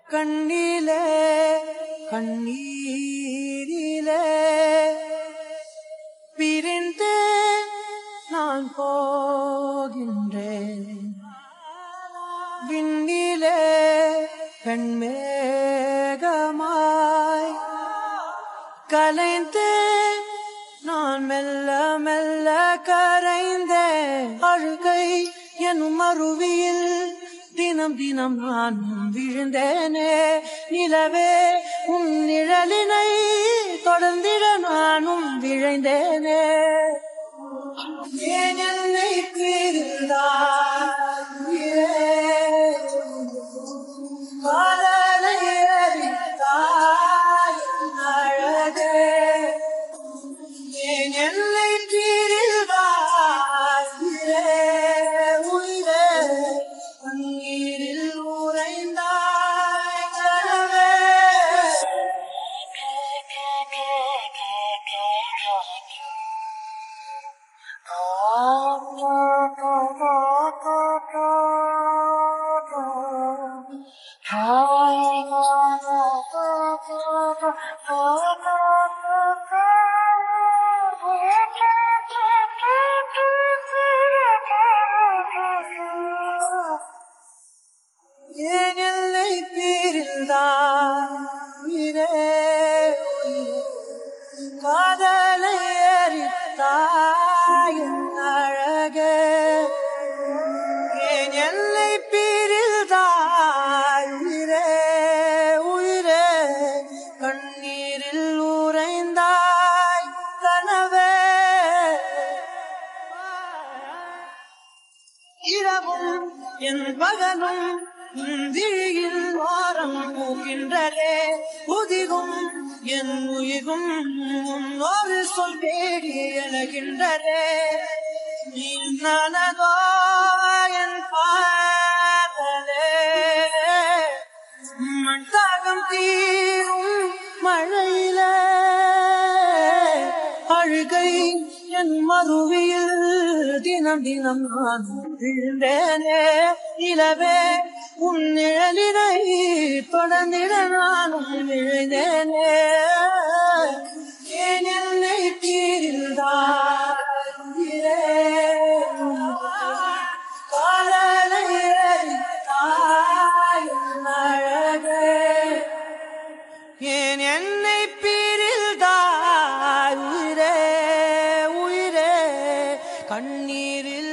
கண்ணிலே கண்ணீரிலே பிரிந்து நான் போகின்றேன் விண்ணிலே பெண்மேகமாய் கலைந்து நான் மெல்ல மெல்ல கரைந்தேன் அழுகை எனும் அருவியில் தினம் தினம் நான் விழுந்தேனே நிலவே உன் நிழலினை தொடர்ந்திட நானும் விழைந்தேனே ஏன் என்னை பிரிந்தாயே காதலை அறிந்தாய் அழகே ஏன் என்னை பிரிந்தாயே உயிரே கண்ணீரில் உறைந்தாய் கனவே ஏன் என்னை பிரிந்தாய் உயிரே, உயிரே. காதலை எரித்தாய் என் அழகே ஏன் என்னை பிரிந்தாய் உயிரே உயிரே கண்ணீரில் உறைந்தாய் கனவே இரவும் என் பகலும் உன் விழியில் வாரம் போகின்றதே உதிகும் என் உயிரும் உன் ஒரு சொல் தேடி எனகின்றதே நீ நனதோ என் பாதலே மண்தாகம் தீரும் மழையிலே அழுகை என் மறுவியில் தினம் தினம் நான் விழுந்தேனே நிலவே உன் நிழலினை தொடர்ந்திட நானும் விழுந்தேனே ஏன் என்னை தீர்ந்தாயே காலலை தாய் அழகே ஏன் என்னை பிரிந்தாய் உயிரே உயிரே கண்ணீரில்